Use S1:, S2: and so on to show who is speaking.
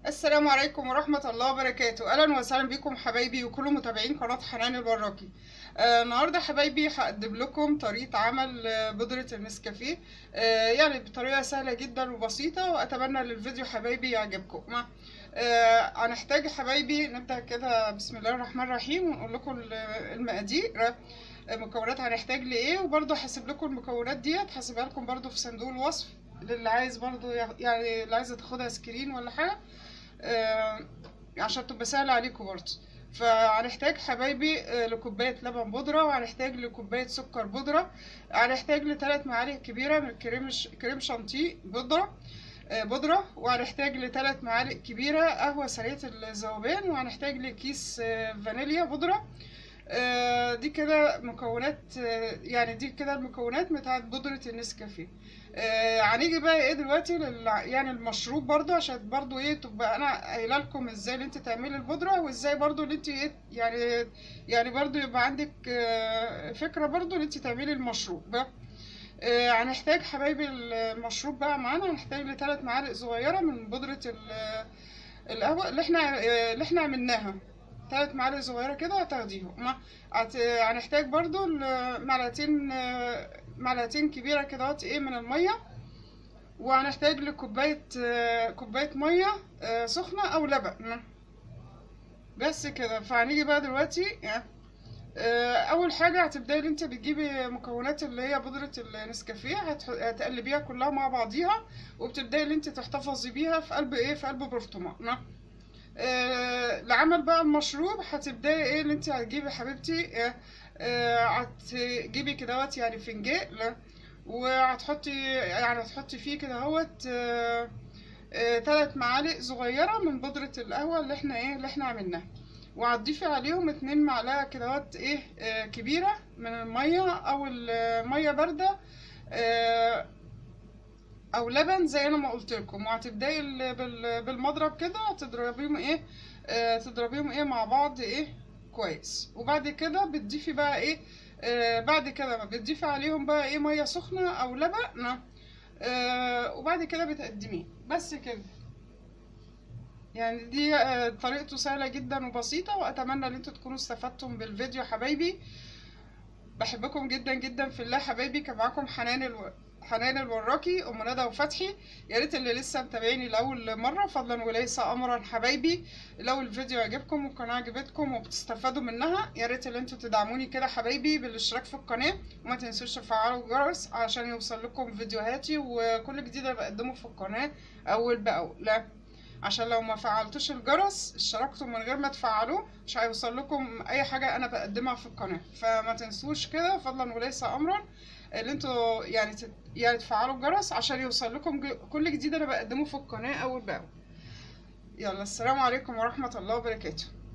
S1: السلام عليكم ورحمة الله وبركاته أهلا وسهلا بكم حبايبي وكل متابعين قناة حنان البراكي آه النهاردة حبايبي هقدم لكم طريقة عمل آه، بودرة النسكافيه آه يعني بطريقة سهلة جدا وبسيطة وأتمنى ان الفيديو حبايبي يعجبكم آه هنحتاج حبايبي نبدأ كده بسم الله الرحمن الرحيم ونقول لكم ال- المقادير المكونات هنحتاج لايه وبرضه هسيب لكم المكونات ديت هسيبها لكم برضه في صندوق الوصف للي عايز برضه يع- يعني اللي عايزه تاخدها سكرين ولا حاجه آه، عشان تبقى سهلة عليكم برضه فهنحتاج حبايبي آه، لكوباية لبن بودرة وهنحتاج لكوباية سكر بودرة هنحتاج لثلاث معالق كبيرة من كريم ش- كريم شانتيه بودرة آه، بودرة وهنحتاج لثلاث معالق كبيرة قهوة سريعة الذوبان وهنحتاج لكيس آه، فانيليا بودرة آه، دي كده مكونات آه، يعني دي كده المكونات بتاعت بودرة النسكافيه آه، هنيجي بقى ايه دلوقتي لل يعني المشروب برضو عشان برضو ايه تبقى انا قايله لكم ازاي اللي انت تعملي البودره وازاي برضو اللي انت ايه يعني يعني برضو يبقى عندك آه، فكره برضو اللي انت تعملي المشروب بقى آه، هنحتاج حبايبي المشروب بقى معانا هنحتاج لثلاث معالق صغيره من بودره ال- القهوه اللي احنا آه، اللي احنا عملناها ثلاث معالق صغيره كده هتاخديهم ما- هت- هنحتاج برضو ال- معلقتين آه، معلقتين كبيره كده ايه من الميه وهنحتاج لكوبايه آه، كوبايه ميه آه، سخنه او لبن بس كده فهنيجي بقى دلوقتي آه، اول حاجه هتبداي اللي انت بتجيبي مكونات اللي هي بودره النسكافيه هتح- هتقلبيها كلها مع بعضيها وبتبداي اللي انت تحتفظي بيها في قلب ايه في قلب برطمان آه، لعمل بقى المشروب هتبداي ايه اللي انت هتجيبي حبيبتي آه، آه، هتجيبي كدهوت يعني فنجان وهتحطي يعني هتحطي فيه كده اهوت آه، آه، تلات معالق صغيرة من بودرة القهوة اللي احنا ايه اللي احنا عملناها وهتضيفي عليهم اتنين معلقة كدهوت ايه آه، كبيرة من المية او المية باردة آه، او لبن زي انا ما قلت لكم وهتبداي ال- بال- بالمضرب كده تضربيهم ايه آه تضربيهم ايه مع بعض ايه كويس وبعد كده بتضيفي بقى ايه آه بعد كده بتضيفي عليهم بقى ايه ميه سخنه او لبن آه وبعد كده بتقدميه بس كده يعني دي آه طريقته سهله جدا وبسيطه واتمنى ان انتوا تكونوا استفدتم بالفيديو حبايبي بحبكم جدا جدا في الله حبايبي كان معاكم حنان الو... حنان الوراكي ام ندى وفتحي يا ريت اللي لسه متابعيني لاول مره فضلا وليس امرا حبايبي لو الفيديو عجبكم والقناه عجبتكم وبتستفادوا منها يا ريت اللي انتوا تدعموني كده حبايبي بالاشتراك في القناه وما تنسوش تفعلوا الجرس عشان يوصل لكم فيديوهاتي وكل جديد انا بقدمه في القناه اول باول لا عشان لو ما فعلتوش الجرس اشتركتوا من غير ما تفعلوه مش هيوصل لكم اي حاجه انا بقدمها في القناه فما تنسوش كده فضلا وليس امرا اللي انتوا يعني تت... يعني تفعلوا الجرس عشان يوصل لكم ج... كل جديد انا بقدمه في القناه اول باول يلا السلام عليكم ورحمه الله وبركاته